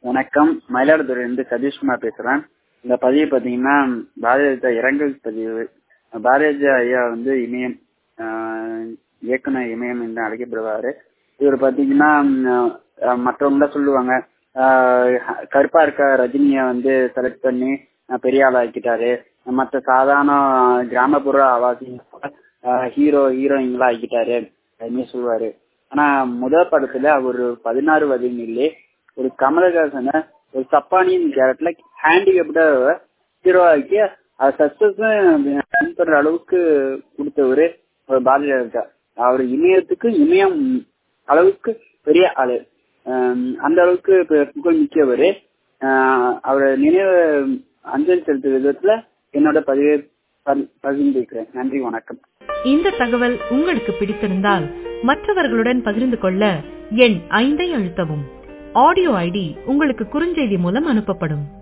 வணக்கம் மயிலாடுதுறையிலிருந்து சதீஷ்குமார் பேசுறேன் இந்த பதிவு பாத்தீங்கன்னா பாரதிய இரங்கல் பதிவு பாரதிய ஐயா வந்து இமயம் ஆஹ், இயக்குனர் இமயம் என்று அழைக்கப்படுவாரு இவர் பாத்தீங்கன்னா ஆஹ், மற்றவங்க சொல்லுவாங்க ஆஹ், கருப்பா இருக்க ரஜினிய வந்து செலக்ட் பண்ணி ஆஹ், பெரிய ஆள் ஆக்கிட்டாரு மற்ற சாதாரண கிராமப்புற ஆவாசி ஹீரோ ஹீரோயின்களா ஆக்கிட்டாரு அப்படின்னு சொல்லுவாரு ஆனா முதல் படத்துல அவர் பதினாறு வயதிலே ஒரு கமலஹாசனை ஒரு சப்பானியின் கேரக்டர்ல ஹேண்டிகேப்டா ஹீரோ ஆக்கி அது சக்சஸ் பண்ற அளவுக்கு கொடுத்தவரு ஒரு பாரதியார் இருக்கார் அவர் இமயத்துக்கு இமயம் அளவுக்கு பெரிய ஆளு ஆஹ் அந்த அளவுக்கு பு- புகழ் மிக்கவர் அவரை நினைவு அஞ்சலி செலுத்தும் விதத்துல என்னோட பதிவை பதி- பகிர்ந்திருக்கிறேன் நன்றி வணக்கம் இந்த தகவல் உங்களுக்கு பிடித்திருந்தால் மற்றவர்களுடன் பகிர்ந்து கொள்ள எண் ஐந்தை அழுத்தவும் ஆடியோ ஐடி உங்களுக்கு குறுஞ்செய்தி மூலம் அனுப்பப்படும்